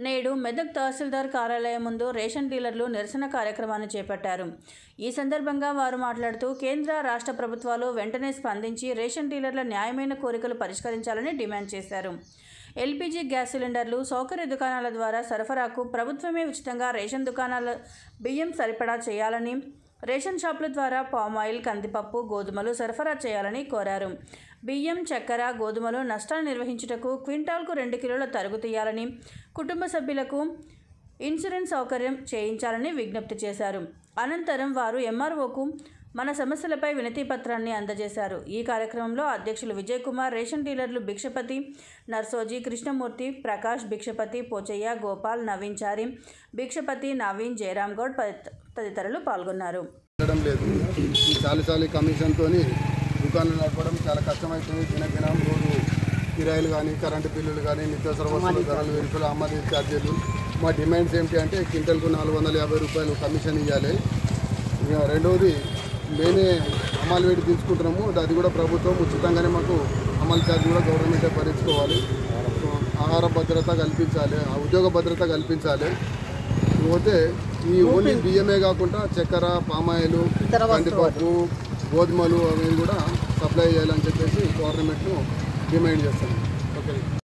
నేడు మెదక్ తహసీల్దార్ కార్యాలయం ముందు రేషన్ డీలర్లు నిరసన కార్యక్రమాన్ని చేపట్టారు ఈ సందర్భంగా వారు మాట్లాడుతూ కేంద్ర రాష్ట్ర ప్రభుత్వాలు వెంటనే స్పందించి రేషన్ డీలర్ల న్యాయమైన కోరికలు పరిష్కరించాలని డిమాండ్ చేశారు ఎల్పీజీ గ్యాస్ సిలిండర్లు సౌకర్య దుకాణాల ద్వారా సరఫరాకు ప్రభుత్వమే ఉచితంగా రేషన్ దుకాణాల బియ్యం సరిపడా చేయాలని రేషన్ షాపుల ద్వారా పామాయిల్ కందిపప్పు గోధుమలు సరఫరా చేయాలని కోరారు బియ్యం చక్కెర గోధుమలు నష్టాలు నిర్వహించుటకు క్వింటాల్కు రెండు కిలోల తరుగు తీయాలని కుటుంబ సభ్యులకు ఇన్సూరెన్స్ సౌకర్యం చేయించాలని విజ్ఞప్తి చేశారు అనంతరం వారు ఎంఆర్ఓకు మన సమస్యలపై వినతి పత్రాన్ని అందజేశారు ఈ కార్యక్రమంలో అధ్యక్షులు విజయ్ కుమార్ రేషన్ డీలర్లు భిక్షపతి నర్సోజీ కృష్ణమూర్తి ప్రకాష్ భిక్షపతి పోచయ్య గోపాల్ నవీన్ చారి భిక్షపతి నవీన్ జయరామ్ గౌడ్ తదిత- తదితరులు పాల్గొన్నారు ఉండడం లేదు ఈ చాలి చాలి కమిషన్తో దుకాణం నడపడం చాలా కష్టమవుతుంది దినదినం రోజు కిరాయిలు కానీ కరెంటు బిల్లులు కానీ నిత్యావసర వస్తువుల ధరలు వెలుపుల అమ్మది ఛార్జీలు మా డిమాండ్స్ ఏంటి అంటే క్వింటల్కు నాలుగు వందల యాభై రూపాయలు కమిషన్ ఇవ్వాలి ఇక రెండవది మేమే అమలు వేడి తీసుకుంటున్నాము అది కూడా ప్రభుత్వం ఉచితంగానే మాకు అమలు ఛార్జ్ కూడా గవర్నమెంటే భరించుకోవాలి ఆహార భద్రత కల్పించాలి ఆ ఉద్యోగ భద్రత కల్పించాలి పోతే ఈ ఓన్లీ బియ్యమే కాకుండా చక్కెర పామాయిలు కందిపప్పు గోధుమలు అవి కూడా సప్లై చేయాలని చెప్పేసి గవర్నమెంట్ను డిమాండ్ చేస్తాను ఓకే